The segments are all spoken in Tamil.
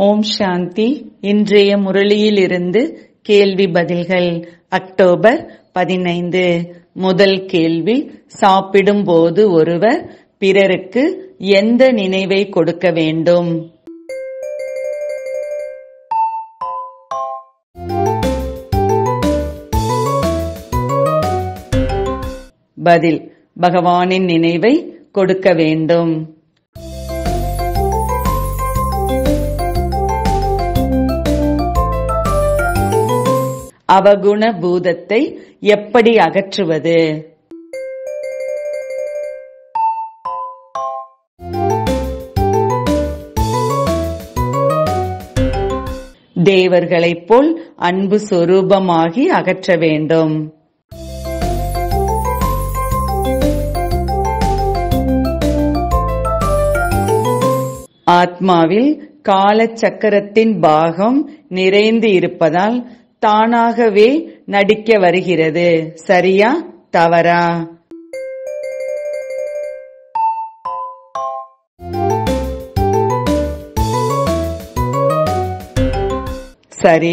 ஓம் சாந்தி இன்றைய முரளியிலிருந்து கேள்வி பதில்கள் அக்டோபர் பதினைந்து முதல் கேள்வி சாப்பிடும்போது ஒருவர் பிறருக்கு எந்த நினைவை கொடுக்க வேண்டும் பதில் பகவானின் நினைவை கொடுக்க வேண்டும் அவகுண பூதத்தை எப்படி அகற்றுவது தேவர்களைப் போல் அன்பு சொரூபமாகி அகற்ற வேண்டும் ஆத்மாவில் காலச்சக்கரத்தின் பாகம் நிறைந்து இருப்பதால் தானாகவே நடிக்க வருகிறது சரியா தவறா சரி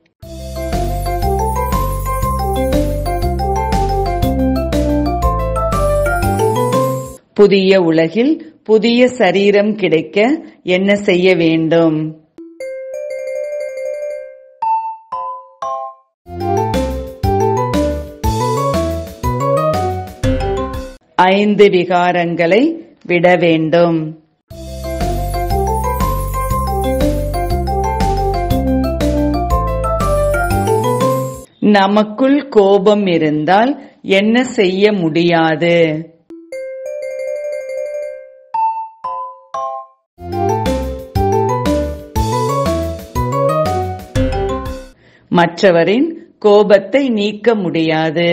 புதிய உலகில் புதிய சரீரம் கிடைக்க என்ன செய்ய வேண்டும் ஐந்து விகாரங்களை விட வேண்டும் நமக்குள் கோபம் இருந்தால் என்ன செய்ய முடியாது மற்றவரின் கோபத்தை நீக்க முடியாது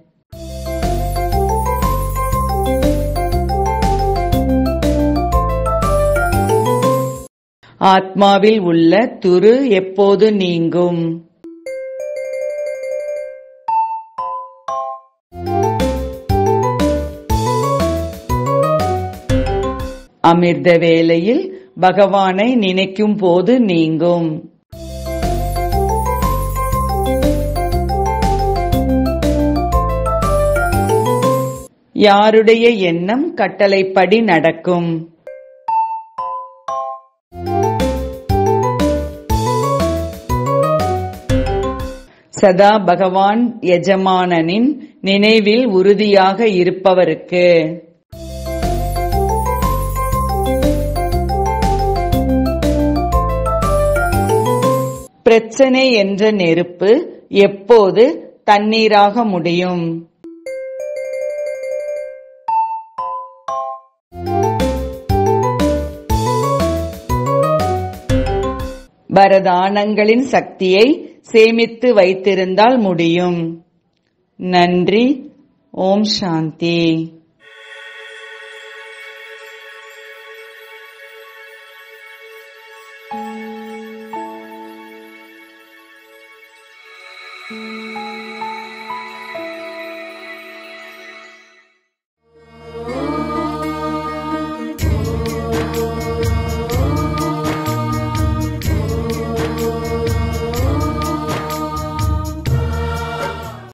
ஆத்மாவில் உள்ள துரு எப்போது நீங்கும் அமிர்த வேளையில் பகவானை நினைக்கும் போது நீங்கும் யாருடைய எண்ணம் கட்டளைப்படி நடக்கும் சதா பகவான் எஜமானனின் நினைவில் உறுதியாக இருப்பவருக்கு பிரச்சனை என்ற நெருப்பு எப்போது தண்ணீராக முடியும் வரதானங்களின் சக்தியை சேமித்து வைத்திருந்தால் முடியும் நன்றி ஓம் சாந்தி